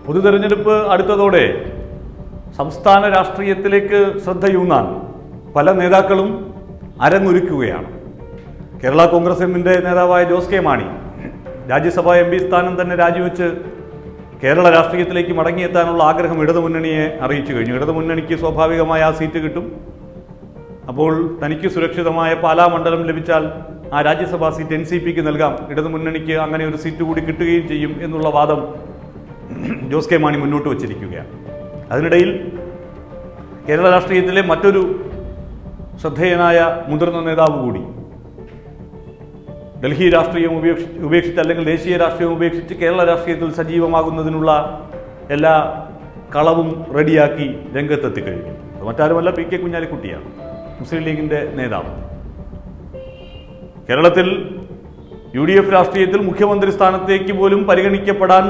പൊതു തെരഞ്ഞെടുപ്പ് അടുത്തതോടെ സംസ്ഥാന രാഷ്ട്രീയത്തിലേക്ക് ശ്രദ്ധയൂന്നാൻ പല നേതാക്കളും അരങ്ങൊരുക്കുകയാണ് കേരള കോൺഗ്രസ് എമ്മിൻ്റെ നേതാവായ Jose K Mani Rajya Sabha M P സ്ഥാനം തന്നെ രാജിവെച്ച് കേരള രാഷ്ട്രീയത്തിലേക്ക് മടങ്ങിയെത്താനുള്ള ആഗ്രഹം ഇടതുമുന്നണിയെ അറിയിച്ചു കഴിഞ്ഞു ഇടതുമുന്നണിക്ക് സ്വാഭാവികമായ ആ സീറ്റ് കിട്ടും അപ്പോൾ തനിക്ക് സുരക്ഷിതമായ പാലാ മണ്ഡലം ലഭിച്ചാൽ ആ രാജ്യസഭാ സീറ്റ് എൻ സി പിക്ക് നൽകാം ഇടതുമുന്നണിക്ക് അങ്ങനെ ഒരു സീറ്റ് കൂടി കിട്ടുകയും ചെയ്യും എന്നുള്ള വാദം ജോസ് കെ മാണി മുന്നോട്ട് വച്ചിരിക്കുകയാണ് അതിനിടയിൽ കേരള രാഷ്ട്രീയത്തിലെ മറ്റൊരു ശ്രദ്ധേയനായ മുതിർന്ന നേതാവ് കൂടി ഡൽഹി രാഷ്ട്രീയം ഉപേക്ഷി ഉപേക്ഷിച്ച് അല്ലെങ്കിൽ ദേശീയ രാഷ്ട്രീയം ഉപേക്ഷിച്ച് കേരള രാഷ്ട്രീയത്തിൽ സജീവമാകുന്നതിനുള്ള എല്ലാ കളവും റെഡിയാക്കി രംഗത്തെത്തി കഴിഞ്ഞു അത് മറ്റാരുമല്ല പി കെ കുഞ്ഞാലിക്കുട്ടിയാണ് മുസ്ലിം ലീഗിൻ്റെ നേതാവ് കേരളത്തിൽ യു ഡി എഫ് രാഷ്ട്രീയത്തിൽ മുഖ്യമന്ത്രി സ്ഥാനത്തേക്ക് പോലും പരിഗണിക്കപ്പെടാൻ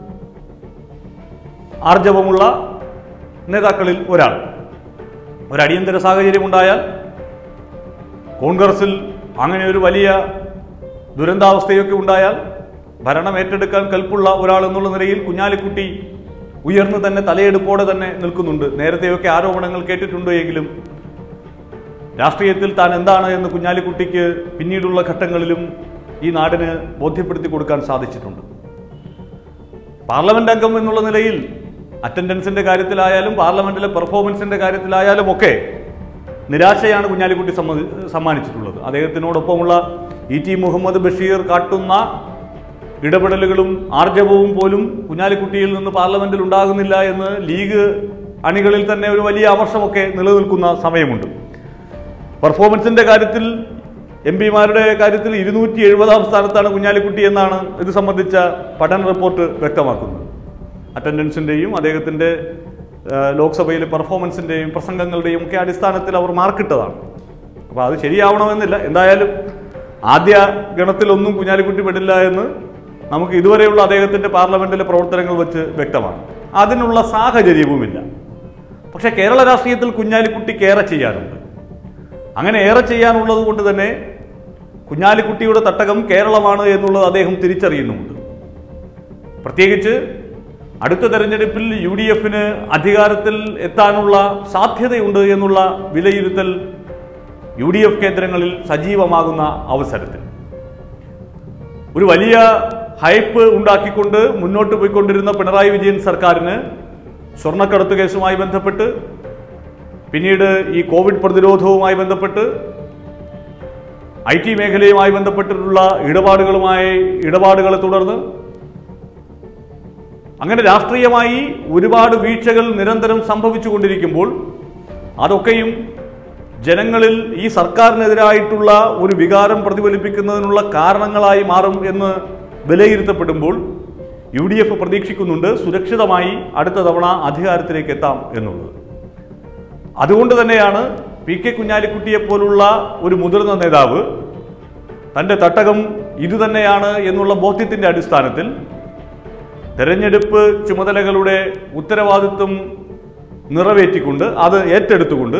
ആർജവമുള്ള നേതാക്കളിൽ ഒരാൾ ഒരു അടിയന്തര സാഹചര്യം ഉണ്ടായാൽ കോൺഗ്രസിൽ അങ്ങനെ ഒരു വലിയ ദുരന്താവസ്ഥയൊക്കെ ഉണ്ടായാൽ ഭരണം ഏറ്റെടുക്കാൻ കൽപ്പുള്ള ഒരാൾ എന്നുള്ള നിലയിൽ കുഞ്ഞാലിക്കുട്ടി ഉയർന്നു തന്നെ തലയെടുപ്പോടെ തന്നെ നിൽക്കുന്നുണ്ട് നേരത്തെയൊക്കെ ആരോപണങ്ങൾ കേട്ടിട്ടുണ്ട് എങ്കിലും രാഷ്ട്രീയത്തിൽ താൻ എന്താണ് എന്ന് കുഞ്ഞാലിക്കുട്ടിക്ക് പിന്നീടുള്ള ഘട്ടങ്ങളിലും ഈ നാടിന് ബോധ്യപ്പെടുത്തി കൊടുക്കാൻ സാധിച്ചിട്ടുണ്ട് പാർലമെന്റ് അംഗം എന്നുള്ള നിലയിൽ അറ്റൻഡൻസിന്റെ കാര്യത്തിലായാലും പാർലമെന്റിലെ പെർഫോമൻസിന്റെ കാര്യത്തിലായാലും ഒക്കെ നിരാശയാണ് കുഞ്ഞാലിക്കുട്ടി സമ്മതി സമ്മാനിച്ചിട്ടുള്ളത് അദ്ദേഹത്തിനോടൊപ്പമുള്ള ഇ ടി മുഹമ്മദ് ബഷീർ കാട്ടുന്ന ഇടപെടലുകളും ആർജവവും പോലും കുഞ്ഞാലിക്കുട്ടിയിൽ നിന്ന് പാർലമെന്റിൽ ഉണ്ടാകുന്നില്ല എന്ന് ലീഗ് അണികളിൽ തന്നെ ഒരു വലിയ അമർഷമൊക്കെ നിലനിൽക്കുന്ന സമയമുണ്ട് പെർഫോമൻസിന്റെ കാര്യത്തിൽ എം പിമാരുടെ കാര്യത്തിൽ ഇരുന്നൂറ്റി എഴുപതാം സ്ഥാനത്താണ് കുഞ്ഞാലിക്കുട്ടി എന്നാണ് ഇത് സംബന്ധിച്ച പഠന റിപ്പോർട്ട് വ്യക്തമാക്കുന്നത് അറ്റൻഡൻസിൻ്റെയും അദ്ദേഹത്തിൻ്റെ ആ, ലോക്സഭയിലെ പെർഫോമൻസിൻ്റെയും പ്രസംഗങ്ങളുടെയും ഒക്കെ അടിസ്ഥാനത്തിൽ അവർ മാർക്കിട്ടതാണ് അപ്പോൾ അത് ശരിയാവണമെന്നില്ല എന്തായാലും ആദ്യ ഗണത്തിലൊന്നും കുഞ്ഞാലിക്കുട്ടി പെടില്ല എന്ന് നമുക്ക് ഇതുവരെയുള്ള അദ്ദേഹത്തിൻ്റെ പാർലമെൻറ്റിലെ പ്രവർത്തനങ്ങൾ വെച്ച് വ്യക്തമാണ് അതിനുള്ള സാഹചര്യവുമില്ല പക്ഷേ കേരള രാഷ്ട്രീയത്തിൽ കുഞ്ഞാലിക്കുട്ടിക്ക് ഏറെ ചെയ്യാനുണ്ട് അങ്ങനെ ഏറെ ചെയ്യാനുള്ളത് കൊണ്ട് തന്നെ കുഞ്ഞാലിക്കുട്ടിയുടെ തട്ടകം കേരളമാണ് എന്നുള്ളത് അദ്ദേഹം തിരിച്ചറിയുന്നുമുണ്ട് പ്രത്യേകിച്ച് അടുത്ത തെരഞ്ഞെടുപ്പിൽ യു ഡി എഫിന് അധികാരത്തിൽ എത്താനുള്ള സാധ്യതയുണ്ട് എന്നുള്ള വിലയിരുത്തൽ യു ഡി എഫ് കേന്ദ്രങ്ങളിൽ സജീവമാകുന്ന അവസരത്തിൽ ഒരു വലിയ ഹൈപ്പ് ഉണ്ടാക്കിക്കൊണ്ട് മുന്നോട്ട് പോയിക്കൊണ്ടിരുന്ന പിണറായി വിജയൻ സർക്കാരിന് സ്വർണ്ണക്കടത്ത് കേസുമായി ബന്ധപ്പെട്ട് പിന്നീട് ഈ കോവിഡ് പ്രതിരോധവുമായി ബന്ധപ്പെട്ട് ഐ ടി മേഖലയുമായി ബന്ധപ്പെട്ടിട്ടുള്ള ഇടപാടുകളുമായി ഇടപാടുകളെ തുടർന്ന് അങ്ങനെ രാഷ്ട്രീയമായി ഒരുപാട് വീഴ്ചകൾ നിരന്തരം സംഭവിച്ചുകൊണ്ടിരിക്കുമ്പോൾ അതൊക്കെയും ജനങ്ങളിൽ ഈ സർക്കാരിനെതിരായിട്ടുള്ള ഒരു വികാരം പ്രതിഫലിപ്പിക്കുന്നതിനുള്ള കാരണങ്ങളായി മാറും എന്ന് വിലയിരുത്തപ്പെടുമ്പോൾ യു ഡി എഫ് പ്രതീക്ഷിക്കുന്നുണ്ട് സുരക്ഷിതമായി അടുത്ത തവണ അധികാരത്തിലേക്ക് എത്താം എന്നുള്ളത് അതുകൊണ്ട് തന്നെയാണ് പി കെ കുഞ്ഞാലിക്കുട്ടിയെ പോലുള്ള ഒരു മുതിർന്ന നേതാവ് തൻ്റെ തട്ടകം ഇതുതന്നെയാണ് എന്നുള്ള ബോധ്യത്തിൻ്റെ അടിസ്ഥാനത്തിൽ തെരഞ്ഞെടുപ്പ് ചുമതലകളുടെ ഉത്തരവാദിത്വം നിറവേറ്റിക്കൊണ്ട് അത് ഏറ്റെടുത്തുകൊണ്ട്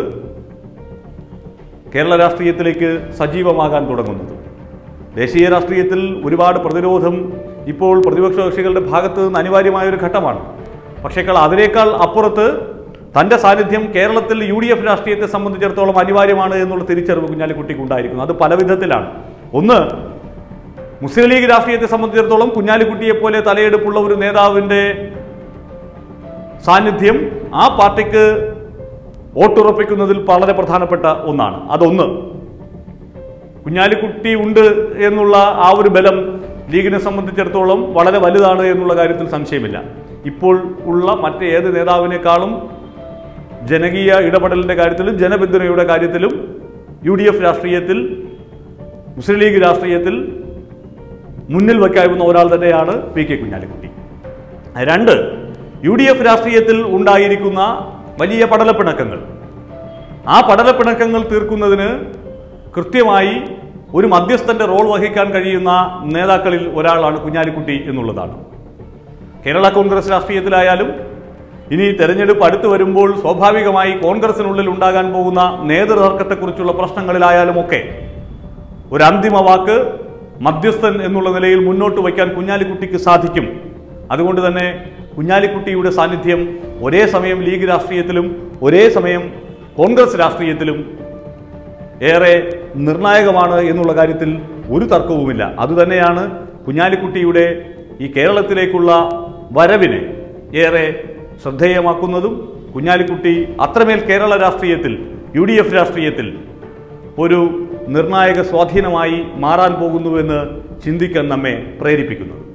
കേരള രാഷ്ട്രീയത്തിലേക്ക് സജീവമാകാൻ തുടങ്ങുന്നത് ദേശീയ രാഷ്ട്രീയത്തിൽ ഒരുപാട് പ്രതിരോധം ഇപ്പോൾ പ്രതിപക്ഷ കക്ഷികളുടെ ഭാഗത്ത് നിന്ന് അനിവാര്യമായ ഒരു ഘട്ടമാണ് പക്ഷേ അതിനേക്കാൾ അപ്പുറത്ത് തൻ്റെ സാന്നിധ്യം കേരളത്തിൽ യു ഡി എഫ് രാഷ്ട്രീയത്തെ സംബന്ധിച്ചിടത്തോളം അനിവാര്യമാണ് എന്നുള്ള തിരിച്ചറിവ് കുഞ്ഞാലിക്കുട്ടിക്ക് ഉണ്ടായിരിക്കുന്നു അത് പല വിധത്തിലാണ് ഒന്ന് മുസ്ലിം ലീഗ് രാഷ്ട്രീയത്തെ സംബന്ധിച്ചിടത്തോളം കുഞ്ഞാലിക്കുട്ടിയെ പോലെ തലയെടുപ്പുള്ള ഒരു നേതാവിൻ്റെ സാന്നിധ്യം ആ പാർട്ടിക്ക് വോട്ടുറപ്പിക്കുന്നതിൽ വളരെ പ്രധാനപ്പെട്ട ഒന്നാണ് അതൊന്ന് കുഞ്ഞാലിക്കുട്ടി ഉണ്ട് എന്നുള്ള ആ ഒരു ബലം ലീഗിനെ സംബന്ധിച്ചിടത്തോളം വളരെ വലുതാണ് എന്നുള്ള കാര്യത്തിൽ സംശയമില്ല ഇപ്പോൾ ഉള്ള മറ്റേത് നേതാവിനേക്കാളും ജനകീയ ഇടപെടലിൻ്റെ കാര്യത്തിലും ജനപിന്തുണയുടെ കാര്യത്തിലും യു ഡി എഫ് രാഷ്ട്രീയത്തിൽ മുസ്ലിം ലീഗ് രാഷ്ട്രീയത്തിൽ മുന്നിൽ വയ്ക്കാവുന്ന ഒരാൾ തന്നെയാണ് പി കെ കുഞ്ഞാലിക്കുട്ടി രണ്ട് യു ഡി എഫ് രാഷ്ട്രീയത്തിൽ ഉണ്ടായിരിക്കുന്ന വലിയ പടലപ്പിണക്കങ്ങൾ ആ പടലപ്പിണക്കങ്ങൾ തീർക്കുന്നതിന് കൃത്യമായി ഒരു മധ്യസ്ഥന്റെ റോൾ വഹിക്കാൻ കഴിയുന്ന നേതാക്കളിൽ ഒരാളാണ് കുഞ്ഞാലിക്കുട്ടി എന്നുള്ളതാണ് കേരള കോൺഗ്രസ് രാഷ്ട്രീയത്തിലായാലും ഇനി തെരഞ്ഞെടുപ്പ് അടുത്തു വരുമ്പോൾ സ്വാഭാവികമായി കോൺഗ്രസിനുള്ളിൽ ഉണ്ടാകാൻ പോകുന്ന നേതൃതർക്കത്തെക്കുറിച്ചുള്ള പ്രശ്നങ്ങളിലായാലും ഒക്കെ ഒരു അന്തിമ വാക്ക് മധ്യസ്ഥൻ എന്നുള്ള നിലയിൽ മുന്നോട്ട് വയ്ക്കാൻ കുഞ്ഞാലിക്കുട്ടിക്ക് സാധിക്കും അതുകൊണ്ട് തന്നെ കുഞ്ഞാലിക്കുട്ടിയുടെ സാന്നിധ്യം ഒരേ സമയം ലീഗ് രാഷ്ട്രീയത്തിലും ഒരേ സമയം കോൺഗ്രസ് രാഷ്ട്രീയത്തിലും ഏറെ നിർണായകമാണ് എന്നുള്ള കാര്യത്തിൽ ഒരു തർക്കവുമില്ല അതുതന്നെയാണ് കുഞ്ഞാലിക്കുട്ടിയുടെ ഈ കേരളത്തിലേക്കുള്ള വരവിനെ ഏറെ ശ്രദ്ധേയമാക്കുന്നതും കുഞ്ഞാലിക്കുട്ടി അത്രമേൽ കേരള രാഷ്ട്രീയത്തിൽ യു ഡി എഫ് രാഷ്ട്രീയത്തിൽ ഒരു നിർണായക സ്വാധീനമായി മാറാൻ പോകുന്നുവെന്ന് ചിന്തിക്കാൻ നമ്മെ പ്രേരിപ്പിക്കുന്നത്